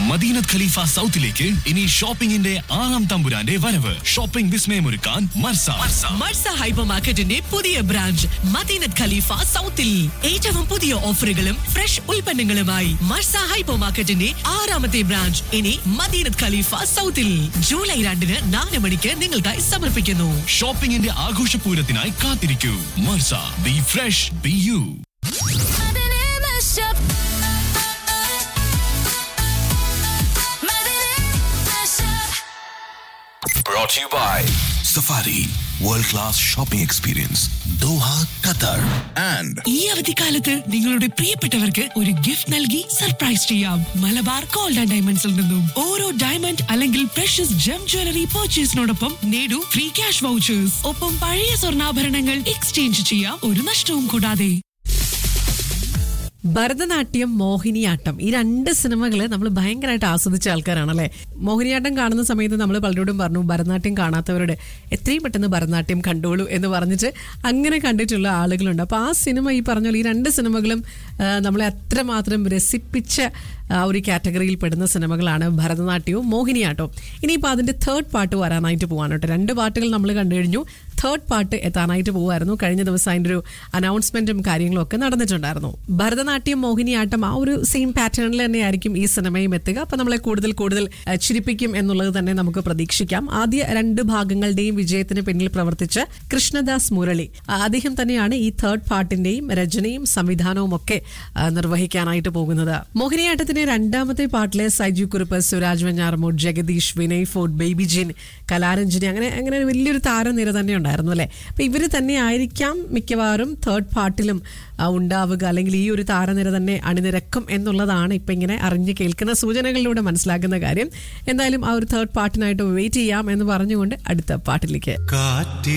മദീനത്ത് ഖലീഫ സൗത്തിലേക്ക് ഇനി ഷോപ്പിംഗിന്റെ ആറാം തമ്പുരാന്റെ വരവ് ഷോപ്പിംഗ് വിസ്മയമൊരുക്കാൻ മർസ മർസ ഹൈപ്പർ മാർക്കറ്റിന്റെ പുതിയ ബ്രാഞ്ച് മദീനത്ത് ഖലീഫ സൗത്തിൽ ഏറ്റവും പുതിയ ഓഫറുകളും ഫ്രഷ് ഉൽപ്പന്നങ്ങളുമായി മർസ ഹൈപ്പർ മാർക്കറ്റിന്റെ ആറാമത്തെ ബ്രാഞ്ച് ഇനി മദീനത്ത് ഖലീഫ സൗത്തിൽ ജൂലൈ രണ്ടിന് നാല് മണിക്ക് നിങ്ങൾക്കായി സമർപ്പിക്കുന്നു ഷോപ്പിംഗിന്റെ ആഘോഷപൂരത്തിനായി കാത്തിരിക്കൂ മർസ be fresh be you Brought to you by Safari World Class Shopping Experience Doha, Qatar and ഈ അവധിക്കാലത്ത് നിങ്ങളുടെ പ്രിയപ്പെട്ടവർക്ക് ഒരു ഗിഫ്റ്റ് നൽകി സർപ്രൈസ് ചെയ്യാം മലബാർ ഗോൾഡ് ആൻഡ് ഡയമണ്ട്സിൽ നിന്നും ഓരോ ഡയമണ്ട് അല്ലെങ്കിൽ പ്രഷ്യസ് ജം ജ്വല്ലറി പർച്ചേസിനോടൊപ്പം നേടൂ ഫ്രീ ക്യാഷ് വൗച്ചേഴ്സ് ഒപ്പം പഴയ സ്വർണ്ണാഭരണങ്ങൾ എക്സ്ചേഞ്ച് ചെയ്യാം ഒരു നഷ്ടവും കൂടാതെ ഭരതനാട്യം മോഹിനിയാട്ടം ഈ രണ്ട് സിനിമകൾ നമ്മൾ ഭയങ്കരമായിട്ട് ആസ്വദിച്ച ആൾക്കാരാണല്ലേ മോഹിനിയാട്ടം കാണുന്ന സമയത്ത് നമ്മൾ പലരോടും പറഞ്ഞു ഭരതനാട്യം കാണാത്തവരോട് എത്രയും പെട്ടെന്ന് ഭരതനാട്യം കണ്ടോളൂ എന്ന് പറഞ്ഞിട്ട് അങ്ങനെ കണ്ടിട്ടുള്ള ആളുകളുണ്ട് അപ്പോൾ ആ സിനിമ ഈ പറഞ്ഞ പോലെ ഈ രണ്ട് സിനിമകളും ആ, നമ്മളെ അത്രമാത്രം രസിപ്പിച്ച ആ ഒരു കാറ്റഗറിയിൽ പെടുന്ന സിനിമകളാണ് ഭരതനാട്യവും മോഹിനിയാട്ടവും ഇനിയിപ്പോൾ അതിന്റെ തേർഡ് പാട്ട് വരാനായിട്ട് പോവാണ് കേട്ടോ രണ്ട് പാട്ടുകൾ നമ്മൾ കണ്ടു കഴിഞ്ഞു തേർഡ് പാട്ട് എത്താനായിട്ട് പോവായിരുന്നു കഴിഞ്ഞ ദിവസം അതിൻ്റെ ഒരു അനൗൺസ്മെന്റും കാര്യങ്ങളും ഒക്കെ നടന്നിട്ടുണ്ടായിരുന്നു ഭരതനാട്യം മോഹിനിയാട്ടം ആ ഒരു സെയിം പാറ്റേണിൽ തന്നെയായിരിക്കും ഈ സിനിമയും എത്തുക അപ്പം നമ്മളെ കൂടുതൽ കൂടുതൽ ആ, ചിരിപ്പിക്കും എന്നുള്ളത് തന്നെ നമുക്ക് പ്രതീക്ഷിക്കാം ആദ്യ രണ്ട് ഭാഗങ്ങളുടെയും വിജയത്തിന് പിന്നിൽ പ്രവർത്തിച്ച കൃഷ്ണദാസ് മുരളി ആ, അദ്ദേഹം തന്നെയാണ് ഈ തേർഡ് പാർട്ടിന്റെയും രചനയും സംവിധാനവും ഒക്കെ ആ, നിർവഹിക്കാനായിട്ട് പോകുന്നത് മോഹിനിയാട്ടത്തിന്റെ രണ്ടാമത്തെ പാട്ടിലെ സൈജു കുറുപ്പ് സുരാജ് വെഞ്ഞാറമൂട് ജഗദീഷ് വിനയ് ഫോർട്ട് ബേബി ജിൻ കലാരഞ്ജനി അങ്ങനെ അങ്ങനെ ഒരു വലിയൊരു താരനിര തന്നെ ഉണ്ടായിരുന്നു അല്ലെ അപ്പൊ ഇവര് തന്നെ ആയിരിക്കാം മിക്കവാറും തേർഡ് പാർട്ടിലും ആ, ഉണ്ടാവുക അല്ലെങ്കിൽ ഈ ഒരു താരനിര തന്നെ അണിനിരക്കും എന്നുള്ളതാണ് ഇപ്പൊ ഇങ്ങനെ അറിഞ്ഞു കേൾക്കുന്ന സൂചനകളിലൂടെ മനസ്സിലാക്കുന്ന കാര്യം എന്തായാലും ആ ഒരു തേർഡ് പാർട്ടിനായിട്ട് വെയിറ്റ് ചെയ്യാം എന്ന് പറഞ്ഞുകൊണ്ട് അടുത്ത പാട്ടിലേക്ക് കാറ്റിൽ